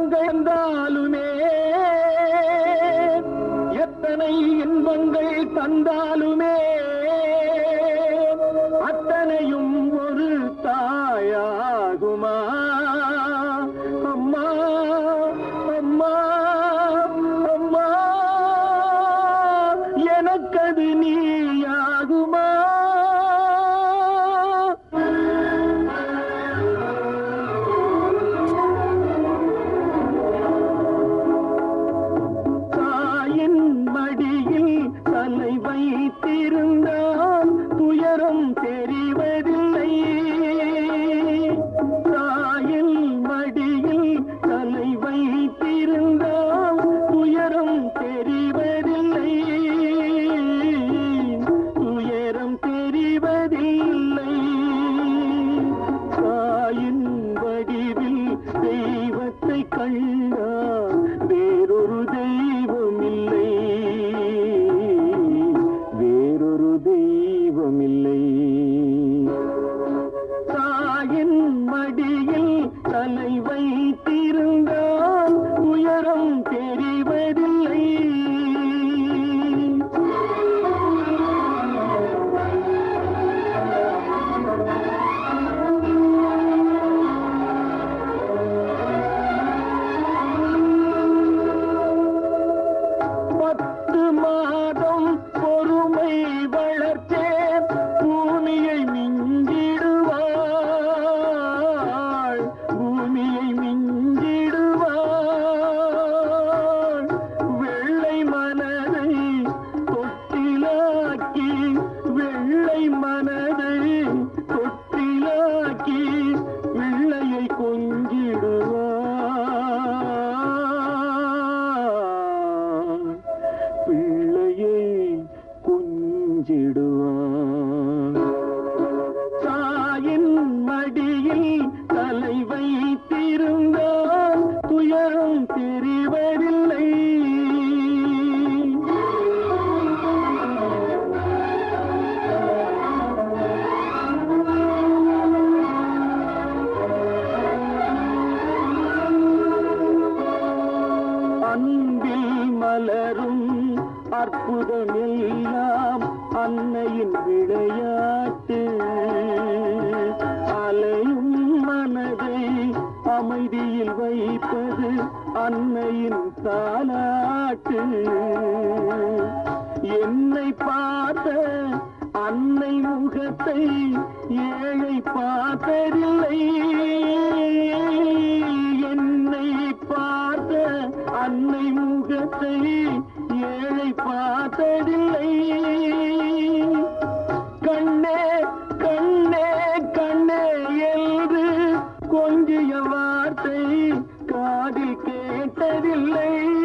துன்பங்கள் இருந்தாலுமே எத்தனை இன்பங்கள் தந்தாலுமே அத்தனையும் ஒரு தாயாகுமா அம்மா அம்மா அம்மா எனக்கது நீயாகுமா தாயின் மடியில் தலை வைத்திருந்தால் துயரம் தெரிவதில்லை தாயின் மடியில் தலை வைத்திருந்தால் துயரம் தெரிவதில்லை துயரம் தெரிவதில்லை தாயின் வடிவில் தெய்வத்தை கண்டார் வேறொரு தெய்வம் இல்லை வேறொரு தெய்வம் இல்லை தாயின் மடியில் தலை வைத்திருந்தால் உயரம் தெரிவதில்லை பத்து மாதம் பொறுமை வளர்த்தேன் பூமியை மிஞ்சிடுவாள் பூமியை மிஞ்சிடுவாள் வெள்ளை மனதை தொட்டிலாக்கி வெள்ளை மனதை தொட்டிலாக்கி பிள்ளையை கொஞ்சிடுவாள் பிள்ளையை குஞ்சிடுவான் தாயின் மடியில் தலை வைத்திருந்தால் துயரம் தெரிவதில்லை அன்பில் மலரும் அற்புதம் எல்லாம் அன்னையின் விளையாட்டு அலையும் மனதை அமைதியில் வைப்பது அன்னையின் தாலாட்டு என்னை பார்த்த அன்னை முகத்தை ஏழை பார்த்ததில்லை என்னை பார்த்த அன்னை முகத்தை ஏழை பார்த்ததில்லை கண்ணே கண்ணே கண்ணே என்று கொஞ்சிய வார்த்தை காதில் கேட்டதில்லை